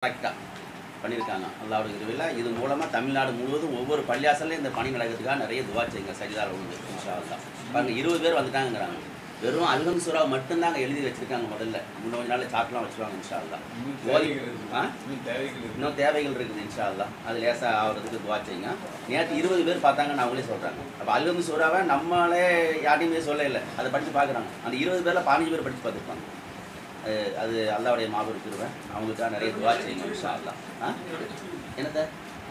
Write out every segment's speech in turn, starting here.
கரெக்டாக பண்ணியிருக்காங்க அல்லாவுடைய இருவில் இது மூலமாக தமிழ்நாடு முழுவதும் ஒவ்வொரு பள்ளியாசலையும் இந்த பணி நடக்கிறதுக்காக நிறைய துவா செய்யுங்க சரிதால் உண்டு இன்ஷா அல்லா பாருங்க இருபது பேர் வந்துட்டாங்கிறாங்க வெறும் அல்கம் சுறா மட்டும்தாங்க எழுதி வச்சிருக்காங்க முதல்ல இன்னும் கொஞ்ச நாள் சாக்கெலாம் வச்சுருவாங்க இன்ஷா அல்லா ஓதி ஆ இன்னும் தேவைகள் இருக்குது இன்ஷா அல்லா அது லேசாக ஆகிறதுக்கு துவா செய்யுங்க நேற்று இருபது பேர் பார்த்தாங்கன்னு அவங்களே சொல்கிறாங்க அப்போ அல்கம் சுறாவை நம்மளே யார்ட்டையுமே சொல்ல இல்லை அதை படித்து பார்க்குறாங்க அந்த இருபது பேரில் பதினஞ்சு பேர் படித்து பார்த்துருப்பாங்க அஹ் அது அல்லாவுடைய மாபெரும் திருவை அவங்களுக்காக நிறைய துவா செய்யுங்க இன்ஷா அல்லா ஆ என்னத்த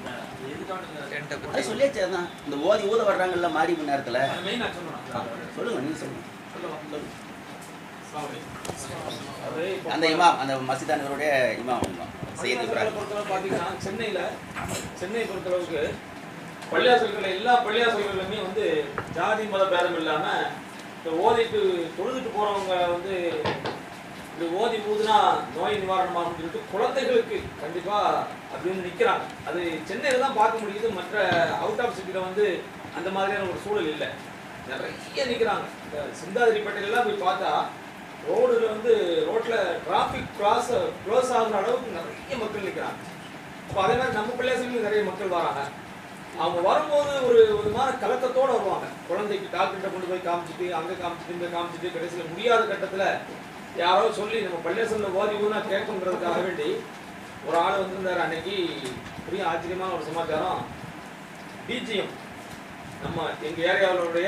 அது சொல்லியாச்சு அதான் இந்த ஓதி ஊத வர்றாங்கல்ல மாறி மணி நேரத்தில் சொல்லுங்க நீங்க சொல்லுங்க அந்த இமாம் அந்த மசிதானவருடைய இமாம் இமாம் செய்தி இப்ராஹிம் பொறுத்தளவு பார்த்தீங்கன்னா சென்னையில சென்னை பொறுத்தளவுக்கு பள்ளியாசல்கள் எல்லா பள்ளியாசல்களுமே வந்து ஜாதி மத பேதம் இல்லாம இந்த ஓதிட்டு தொழுதுட்டு போறவங்க வந்து இப்படி ஓதி ஊதுனா நோய் நிவாரணமாகும் சொல்லிட்டு குழந்தைகளுக்கு கண்டிப்பா அப்படி வந்து நிக்கிறாங்க அது சென்னையில தான் பார்க்க முடியுது மற்ற அவுட் ஆஃப் சிட்டில வந்து அந்த மாதிரியான ஒரு சூழல் இல்லை நிறைய நிக்கிறாங்க இந்த சிந்தாதிரிப்பேட்டையில எல்லாம் போய் பார்த்தா ரோடுல வந்து ரோட்ல டிராஃபிக் கிளாஸ் க்ளோஸ் ஆகுற அளவுக்கு நிறைய மக்கள் நிக்கிறாங்க அப்போ அதே மாதிரி நம்ம பிள்ளைகளுக்கு நிறைய மக்கள் வராங்க அவங்க வரும்போது ஒரு ஒரு மாதிரி கலக்கத்தோட வருவாங்க குழந்தைக்கு டாக்டர்கிட்ட கொண்டு போய் காமிச்சிட்டு அங்க காமிச்சிட்டு இங்க காமிச்சிட்டு கடைசியில் முடியாத கட்டத்துல யாரோ சொல்லி நம்ம பள்ளியாசல்ல ஓதி ஊனா கேட்கணுன்றதுக்காக வேண்டி ஒரு ஆள் வந்திருந்தாரு அன்னைக்கு பெரிய ஆச்சரியமான ஒரு சமாச்சாரம் டிஜிஎம் நம்ம எங்க ஏரியாவுடைய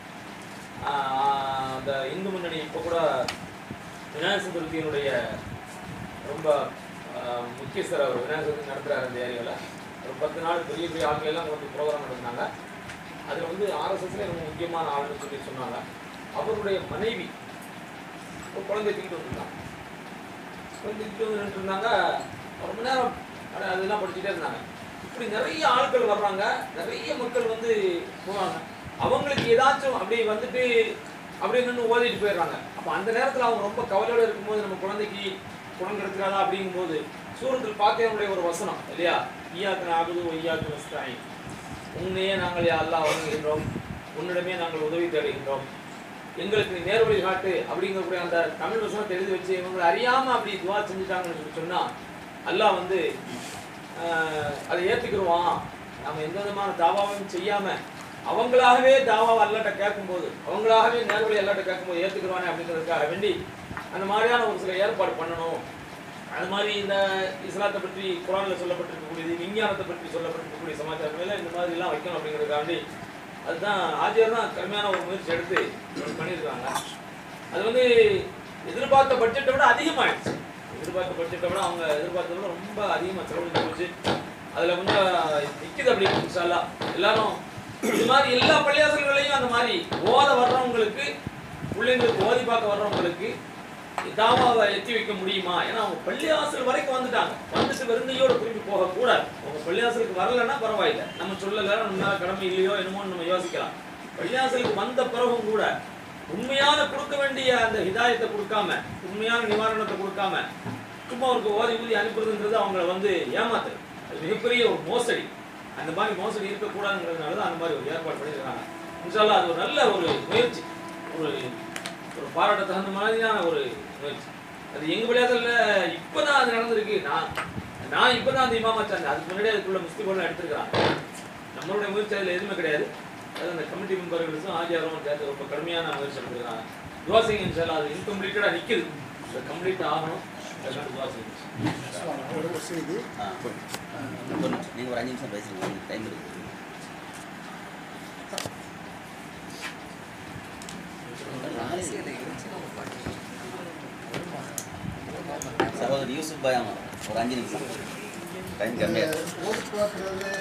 ஆஹ், அந்த இந்து முன்னணி இப்போ கூட விநாயகர் சதுர்த்தியினுடைய ரொம்ப ஆஹ், முக்கியஸ்தர் அவர் விநாயகர் சதுர்த்தி நடத்துறாரு அந்த ஏரியாவில் ஒரு பத்து நாள் பெரிய பெரிய ஆட்கள் எல்லாம் வந்து ப்ரோக்ராம் நடத்தினாங்க அதில் வந்து ஆர்எஸ்எஸ்ல ரொம்ப முக்கியமான ஆளுன்னு சொல்லி சொன்னாங்க அவருடைய மனைவி ஒரு குழந்தை தூக்கிட்டு வந்திருந்தாங்க குழந்தை தூக்கிட்டு வந்து நின்னுட்டு இருந்தாங்க ரொம்ப நேரம் அட அதெல்லாம் படிச்சுட்டே இருந்தாங்க இப்படி நிறைய ஆட்கள் வர்றாங்க நிறைய மக்கள் வந்து போவாங்க அவங்களுக்கு ஏதாச்சும் அப்படி வந்துட்டு அப்படியே நின்று ஓதிட்டு போயிடுறாங்க அப்போ அந்த நேரத்தில் அவங்க ரொம்ப கவலையோட இருக்கும்போது நம்ம குழந்தைக்கு குணம் கிடைக்கிறாதா அப்படிங்கும்போது சூரத்தில் பார்த்தேனுடைய ஒரு வசனம் இல்லையா ஈயாக்கு நாகுது ஒய்யாக்கு நஸ்தாய் உன்னையே நாங்கள் யா அல்லாஹ் வணங்குகின்றோம் உன்னிடமே நாங்கள் உதவி தேடுகின்றோம் எங்களுக்கு நீ நேர்வழி காட்டு அப்படிங்கக்கூடிய அந்த தமிழ் வசனத்தை எழுதி வச்சு இவங்களை அறியாம அப்படி துவா செஞ்சுட்டாங்கன்னு சொல்லி சொன்னா அல்லாஹ் வந்து ஆஹ், அதை ஏத்துக்கிடுவான் நம்ம எந்த விதமான தாவாவையும் செய்யாம அவங்களாகவே தாவாவை அல்லாட்ட கேட்கும்போது அவங்களாகவே நேர்வழி அல்லாட்ட கேட்கும்போது ஏத்துக்கிடுவானே அப்படிங்கிறதுக்காக வேண்டி அந்த மாதிரியான ஒரு சில ஏற்பாடு பண்ணணும் அது மாதிரி இந்த இஸ்லாத்தை பற்றி குரான்ல சொல்லப்பட்டிருக்கக்கூடியது விஞ்ஞானத்தை பற்றி சொல்லப்பட்டிருக்கக்கூடிய சமாச்சாரங்கள் இந்த மாதிரி எல்லாம் வைக்கணும் அப்படிங்கிறதுக்காண்டி அதுதான் ஆஜியார் தான் கடுமையான ஒரு முயற்சி எடுத்து ஒண்ணு பண்ணியிருக்காங்க அது வந்து எதிர்பார்த்த பட்ஜெட்டை விட அதிகமாயிடுச்சு எதிர்பார்த்த பட்ஜெட்டை விட அவங்க எதிர்பார்த்ததை விட ரொம்ப அதிகமாக செலவழிச்சு போச்சு அதில் கொஞ்சம் நிற்கிது அப்படி இன்ஷால்லா எல்லாரும் இது மாதிரி எல்லா பள்ளியாசல்களையும் அந்த மாதிரி ஓத வர்றவங்களுக்கு பிள்ளைங்களுக்கு ஓதி பார்க்க வர்றவங்களுக்கு தாவாவை எத்தி வைக்க முடியுமா ஏன்னா அவங்க பள்ளிவாசல் வரைக்கும் வந்துட்டாங்க வந்துட்டு வெறுங்கையோட திரும்பி போக கூடாது அவங்க பள்ளிவாசலுக்கு வரலன்னா பரவாயில்லை நம்ம சொல்லல நம்ம மேல கடமை இல்லையோ என்னமோ நம்ம யோசிக்கலாம் பள்ளிவாசலுக்கு வந்த பிறகும் கூட உண்மையான கொடுக்க வேண்டிய அந்த ஹிதாயத்தை கொடுக்காம உண்மையான நிவாரணத்தை கொடுக்காம சும்மா அவருக்கு ஓதி ஊதி அனுப்புறதுன்றது அவங்கள வந்து ஏமாத்துறது அது மிகப்பெரிய ஒரு மோசடி அந்த மாதிரி மோசடி இருக்கக்கூடாதுங்கிறதுனால தான் அந்த மாதிரி ஒரு ஏற்பாடு பண்ணியிருக்காங்க இன்ஷால்லா அது ஒரு நல்ல ஒரு முயற்சி ஒரு ஒரு பாராட்ட தகுந்த மாதிரியான ஒரு முயற்சி அது எங்க விளையாட்டுல இப்பதான் அது நடந்திருக்கு நான் நான் இப்பதான் அந்த இமாமா சார்ந்தேன் அதுக்கு முன்னாடி அதுக்குள்ள முஸ்தி போல எடுத்திருக்கிறாங்க நம்மளுடைய முயற்சி அதில் எதுவுமே கிடையாது அது அந்த கமிட்டி மெம்பர்களுக்கும் ஆஜியாரும் சேர்த்து ரொம்ப கடுமையான முயற்சி எடுத்துருக்காங்க துவாசிங் இன்ஷால்லா அது இன்கம்ப்ளீட்டடாக நிற்குது அது கம்ப்ளீட் ஆகணும் அதுக்கான துவாசிங் ஒரு செய்தி ஆ ஒரு நிமிஷம் நீங்கள் ஒரு அஞ்சு நிமிஷம் பேசுங்க உங்களுக்கு டைம் இருக்குது சகோதரி யூசுப் பாய் ஆமாம் ஒரு அஞ்சு நிமிஷம் டைம் கம்மியாக ஓட்டு பார்க்கறது